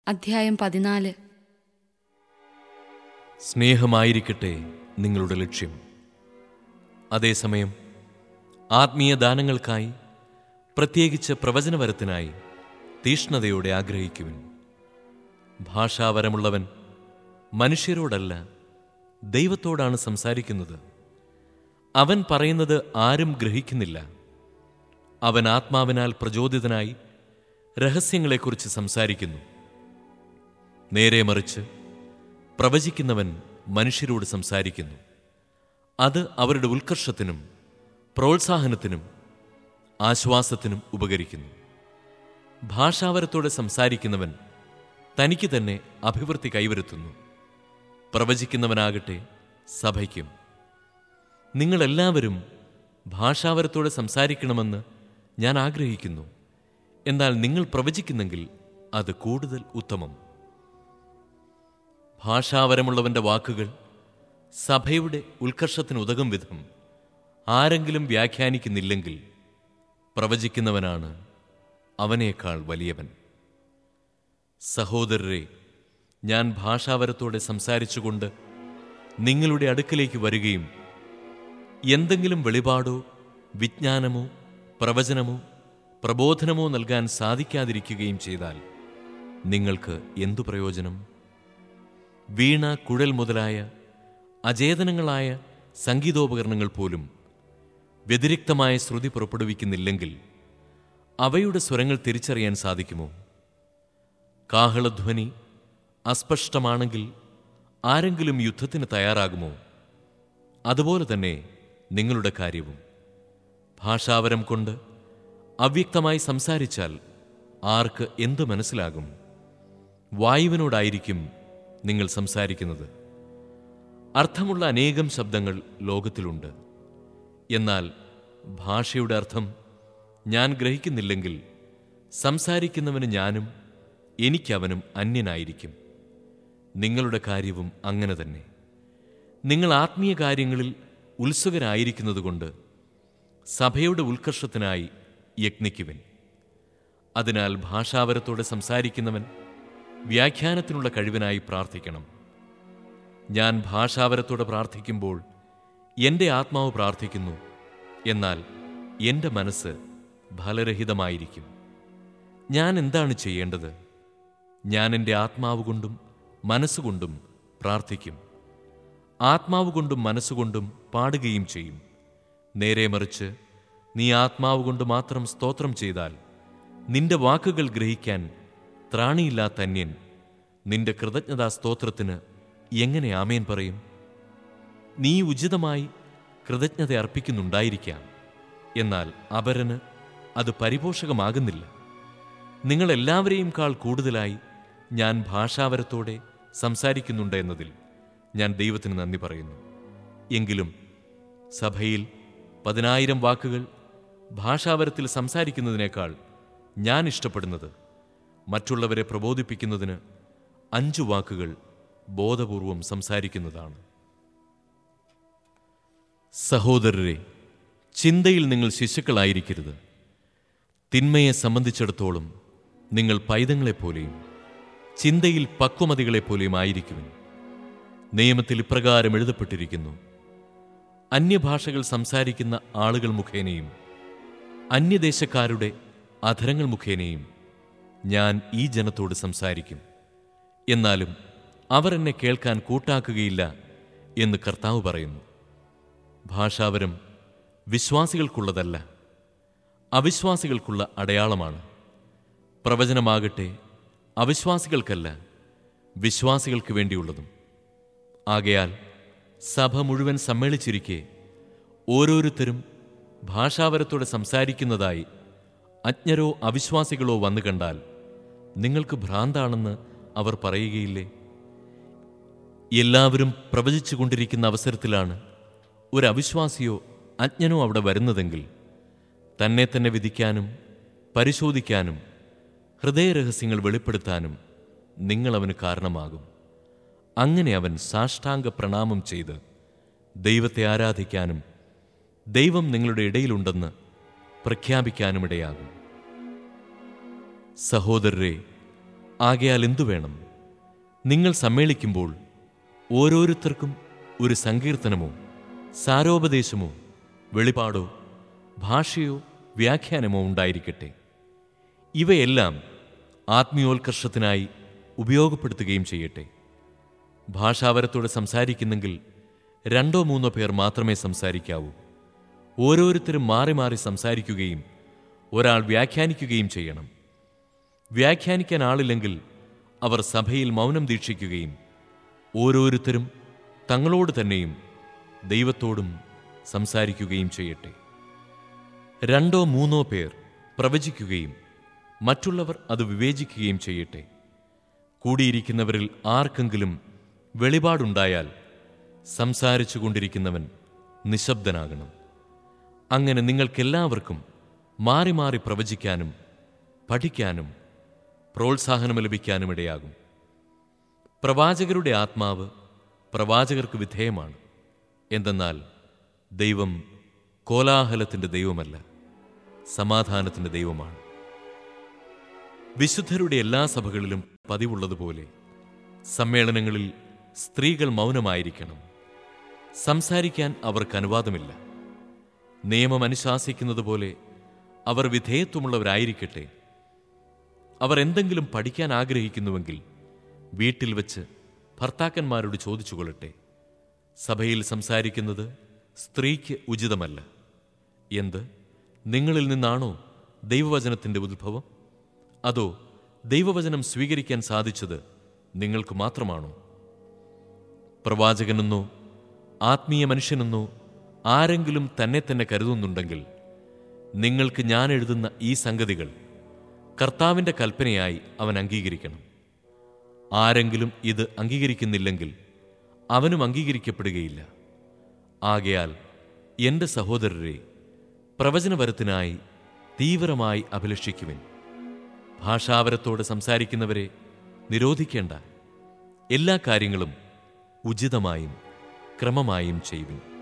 അധ്യായം പതിനാല് സ്നേഹമായിരിക്കട്ടെ നിങ്ങളുടെ ലക്ഷ്യം അതേസമയം ആത്മീയ ദാനങ്ങൾക്കായി പ്രത്യേകിച്ച് പ്രവചനവരത്തിനായി തീഷ്ണതയോടെ ആഗ്രഹിക്കുവിൻ ഭാഷാവരമുള്ളവൻ മനുഷ്യരോടല്ല ദൈവത്തോടാണ് സംസാരിക്കുന്നത് അവൻ പറയുന്നത് ആരും ഗ്രഹിക്കുന്നില്ല അവൻ ആത്മാവിനാൽ പ്രചോദിതനായി രഹസ്യങ്ങളെക്കുറിച്ച് സംസാരിക്കുന്നു നേരെ മറിച്ച് പ്രവചിക്കുന്നവൻ മനുഷ്യരോട് സംസാരിക്കുന്നു അത് അവരുടെ ഉത്കർഷത്തിനും പ്രോത്സാഹനത്തിനും ആശ്വാസത്തിനും ഉപകരിക്കുന്നു ഭാഷാവരത്തോടെ സംസാരിക്കുന്നവൻ തനിക്ക് തന്നെ അഭിവൃദ്ധി കൈവരുത്തുന്നു പ്രവചിക്കുന്നവനാകട്ടെ സഭയ്ക്കും നിങ്ങളെല്ലാവരും ഭാഷാവരത്തോടെ സംസാരിക്കണമെന്ന് ഞാൻ ആഗ്രഹിക്കുന്നു എന്നാൽ നിങ്ങൾ പ്രവചിക്കുന്നെങ്കിൽ അത് കൂടുതൽ ഉത്തമം ഭാഷാവരമുള്ളവന്റെ വാക്കുകൾ സഭയുടെ ഉത്കർഷത്തിന് ഉതകും വിധം ആരെങ്കിലും വ്യാഖ്യാനിക്കുന്നില്ലെങ്കിൽ പ്രവചിക്കുന്നവനാണ് അവനേക്കാൾ വലിയവൻ സഹോദരരെ ഞാൻ ഭാഷാവരത്തോടെ സംസാരിച്ചുകൊണ്ട് നിങ്ങളുടെ അടുക്കലേക്ക് വരികയും എന്തെങ്കിലും വെളിപാടോ വിജ്ഞാനമോ പ്രവചനമോ പ്രബോധനമോ നൽകാൻ സാധിക്കാതിരിക്കുകയും ചെയ്താൽ നിങ്ങൾക്ക് എന്തു പ്രയോജനം വീണ കുഴൽ മുതലായ അചേതനങ്ങളായ സംഗീതോപകരണങ്ങൾ പോലും വ്യതിരിക്തമായ ശ്രുതി പുറപ്പെടുവിക്കുന്നില്ലെങ്കിൽ അവയുടെ സ്വരങ്ങൾ തിരിച്ചറിയാൻ സാധിക്കുമോ കാഹളധ്വനി അസ്പഷ്ടമാണെങ്കിൽ ആരെങ്കിലും യുദ്ധത്തിന് തയ്യാറാകുമോ അതുപോലെ തന്നെ നിങ്ങളുടെ കാര്യവും ഭാഷാവരം കൊണ്ട് അവ്യക്തമായി സംസാരിച്ചാൽ ആർക്ക് എന്ത് മനസ്സിലാകും വായുവിനോടായിരിക്കും നിങ്ങൾ സംസാരിക്കുന്നത് അർത്ഥമുള്ള അനേകം ശബ്ദങ്ങൾ ലോകത്തിലുണ്ട് എന്നാൽ ഭാഷയുടെ അർത്ഥം ഞാൻ ഗ്രഹിക്കുന്നില്ലെങ്കിൽ സംസാരിക്കുന്നവന് ഞാനും എനിക്കവനും അന്യനായിരിക്കും നിങ്ങളുടെ കാര്യവും അങ്ങനെ തന്നെ നിങ്ങൾ ആത്മീയ കാര്യങ്ങളിൽ ഉത്സുകരായിരിക്കുന്നതുകൊണ്ട് സഭയുടെ ഉത്കർഷത്തിനായി യത്നിക്കുവിൻ അതിനാൽ ഭാഷാവരത്തോടെ സംസാരിക്കുന്നവൻ വ്യാഖ്യാനത്തിനുള്ള കഴിവിനായി പ്രാർത്ഥിക്കണം ഞാൻ ഭാഷാവരത്തോടെ പ്രാർത്ഥിക്കുമ്പോൾ എൻ്റെ ആത്മാവ് പ്രാർത്ഥിക്കുന്നു എന്നാൽ എൻ്റെ മനസ്സ് ഫലരഹിതമായിരിക്കും ഞാൻ എന്താണ് ചെയ്യേണ്ടത് ഞാൻ എൻ്റെ ആത്മാവ് കൊണ്ടും മനസ്സുകൊണ്ടും പ്രാർത്ഥിക്കും ആത്മാവ് കൊണ്ടും മനസ്സുകൊണ്ടും പാടുകയും ചെയ്യും നേരെ മറിച്ച് നീ ആത്മാവ് കൊണ്ട് മാത്രം സ്തോത്രം ചെയ്താൽ നിന്റെ വാക്കുകൾ ഗ്രഹിക്കാൻ ത്രാണിയില്ലാത്ത അന്യൻ നിന്റെ കൃതജ്ഞതാ സ്തോത്രത്തിന് എങ്ങനെ ആമേൻ പറയും നീ ഉചിതമായി കൃതജ്ഞത അർപ്പിക്കുന്നുണ്ടായിരിക്കാം എന്നാൽ അപരന് അത് പരിപോഷകമാകുന്നില്ല നിങ്ങളെല്ലാവരെയും കാൾ കൂടുതലായി ഞാൻ ഭാഷാവരത്തോടെ സംസാരിക്കുന്നുണ്ട് എന്നതിൽ ഞാൻ ദൈവത്തിന് നന്ദി പറയുന്നു എങ്കിലും സഭയിൽ പതിനായിരം വാക്കുകൾ ഭാഷാവരത്തിൽ സംസാരിക്കുന്നതിനേക്കാൾ ഞാൻ ഇഷ്ടപ്പെടുന്നത് മറ്റുള്ളവരെ പ്രബോധിപ്പിക്കുന്നതിന് അഞ്ചു വാക്കുകൾ ബോധപൂർവം സംസാരിക്കുന്നതാണ് സഹോദരരെ ചിന്തയിൽ നിങ്ങൾ ശിശുക്കളായിരിക്കരുത് തിന്മയെ സംബന്ധിച്ചിടത്തോളം നിങ്ങൾ പൈതങ്ങളെപ്പോലെയും ചിന്തയിൽ പക്വമതികളെപ്പോലെയും ആയിരിക്കുവിൻ നിയമത്തിൽ ഇപ്രകാരം എഴുതപ്പെട്ടിരിക്കുന്നു അന്യഭാഷകൾ സംസാരിക്കുന്ന ആളുകൾ മുഖേനയും അന്യദേശക്കാരുടെ അധരങ്ങൾ മുഖേനയും ഞാൻ ഈ ജനത്തോട് സംസാരിക്കും എന്നാലും അവർ എന്നെ കേൾക്കാൻ കൂട്ടാക്കുകയില്ല എന്ന് കർത്താവ് പറയുന്നു ഭാഷാവരം വിശ്വാസികൾക്കുള്ളതല്ല അവിശ്വാസികൾക്കുള്ള അടയാളമാണ് പ്രവചനമാകട്ടെ അവിശ്വാസികൾക്കല്ല വിശ്വാസികൾക്ക് വേണ്ടിയുള്ളതും ആകയാൽ സഭ മുഴുവൻ സമ്മേളിച്ചിരിക്കെ ഓരോരുത്തരും ഭാഷാവരത്തോടെ സംസാരിക്കുന്നതായി അജ്ഞരോ അവിശ്വാസികളോ വന്നു കണ്ടാൽ നിങ്ങൾക്ക് ഭ്രാന്താണെന്ന് അവർ പറയുകയില്ലേ എല്ലാവരും പ്രവചിച്ചുകൊണ്ടിരിക്കുന്ന അവസരത്തിലാണ് ഒരു അവിശ്വാസിയോ അജ്ഞനോ അവിടെ വരുന്നതെങ്കിൽ തന്നെ തന്നെ വിധിക്കാനും പരിശോധിക്കാനും ഹൃദയരഹസ്യങ്ങൾ വെളിപ്പെടുത്താനും നിങ്ങളവന് കാരണമാകും അങ്ങനെ അവൻ സാഷ്ടാംഗ പ്രണാമം ചെയ്ത് ദൈവത്തെ ആരാധിക്കാനും ദൈവം നിങ്ങളുടെ ഇടയിലുണ്ടെന്ന് പ്രഖ്യാപിക്കാനുമിടയാകും സഹോദരരെ ആകയാൽ എന്തു വേണം നിങ്ങൾ സമ്മേളിക്കുമ്പോൾ ഓരോരുത്തർക്കും ഒരു സങ്കീർത്തനമോ സാരോപദേശമോ വെളിപാടോ ഭാഷയോ വ്യാഖ്യാനമോ ഉണ്ടായിരിക്കട്ടെ ഇവയെല്ലാം ആത്മീയോത്കർഷത്തിനായി ഉപയോഗപ്പെടുത്തുകയും ചെയ്യട്ടെ ഭാഷാവരത്തോടെ സംസാരിക്കുന്നെങ്കിൽ രണ്ടോ മൂന്നോ പേർ മാത്രമേ സംസാരിക്കാവൂ ഓരോരുത്തരും മാറി മാറി സംസാരിക്കുകയും ഒരാൾ വ്യാഖ്യാനിക്കുകയും ചെയ്യണം വ്യാഖ്യാനിക്കാൻ ആളില്ലെങ്കിൽ അവർ സഭയിൽ മൗനം ദീക്ഷിക്കുകയും ഓരോരുത്തരും തങ്ങളോട് തന്നെയും ദൈവത്തോടും സംസാരിക്കുകയും ചെയ്യട്ടെ രണ്ടോ മൂന്നോ പേർ പ്രവചിക്കുകയും മറ്റുള്ളവർ അത് വിവേചിക്കുകയും ചെയ്യട്ടെ കൂടിയിരിക്കുന്നവരിൽ ആർക്കെങ്കിലും വെളിപാടുണ്ടായാൽ സംസാരിച്ചു കൊണ്ടിരിക്കുന്നവൻ നിശബ്ദനാകണം അങ്ങനെ നിങ്ങൾക്കെല്ലാവർക്കും മാറി മാറി പ്രവചിക്കാനും പഠിക്കാനും പ്രോത്സാഹനം ലഭിക്കാനും ഇടയാകും പ്രവാചകരുടെ ആത്മാവ് പ്രവാചകർക്ക് വിധേയമാണ് എന്തെന്നാൽ ദൈവം കോലാഹലത്തിൻ്റെ ദൈവമല്ല സമാധാനത്തിൻ്റെ ദൈവമാണ് വിശുദ്ധരുടെ എല്ലാ സഭകളിലും പതിവുള്ളതുപോലെ സമ്മേളനങ്ങളിൽ സ്ത്രീകൾ മൗനമായിരിക്കണം സംസാരിക്കാൻ അവർക്ക് അനുവാദമില്ല നിയമം അനുശാസിക്കുന്നത് പോലെ അവർ വിധേയത്വമുള്ളവരായിരിക്കട്ടെ അവർ എന്തെങ്കിലും പഠിക്കാൻ ആഗ്രഹിക്കുന്നുവെങ്കിൽ വീട്ടിൽ വെച്ച് ഭർത്താക്കന്മാരോട് ചോദിച്ചുകൊള്ളട്ടെ സഭയിൽ സംസാരിക്കുന്നത് സ്ത്രീക്ക് ഉചിതമല്ല എന്ത് നിങ്ങളിൽ നിന്നാണോ ദൈവവചനത്തിൻ്റെ ഉദ്ഭവം അതോ ദൈവവചനം സ്വീകരിക്കാൻ സാധിച്ചത് നിങ്ങൾക്ക് മാത്രമാണോ പ്രവാചകനെന്നോ ആത്മീയ മനുഷ്യനെന്നോ ആരെങ്കിലും തന്നെ തന്നെ കരുതുന്നുണ്ടെങ്കിൽ നിങ്ങൾക്ക് ഞാൻ എഴുതുന്ന ഈ സംഗതികൾ കർത്താവിൻ്റെ കൽപ്പനയായി അവൻ അംഗീകരിക്കണം ആരെങ്കിലും ഇത് അംഗീകരിക്കുന്നില്ലെങ്കിൽ അവനും അംഗീകരിക്കപ്പെടുകയില്ല ആകയാൽ എൻ്റെ സഹോദരരെ പ്രവചനവരത്തിനായി തീവ്രമായി അഭിലഷിക്കുവിൻ ഭാഷാവരത്തോട് സംസാരിക്കുന്നവരെ നിരോധിക്കേണ്ട എല്ലാ കാര്യങ്ങളും ഉചിതമായും ക്രമമായും ചെയ്യുവിൻ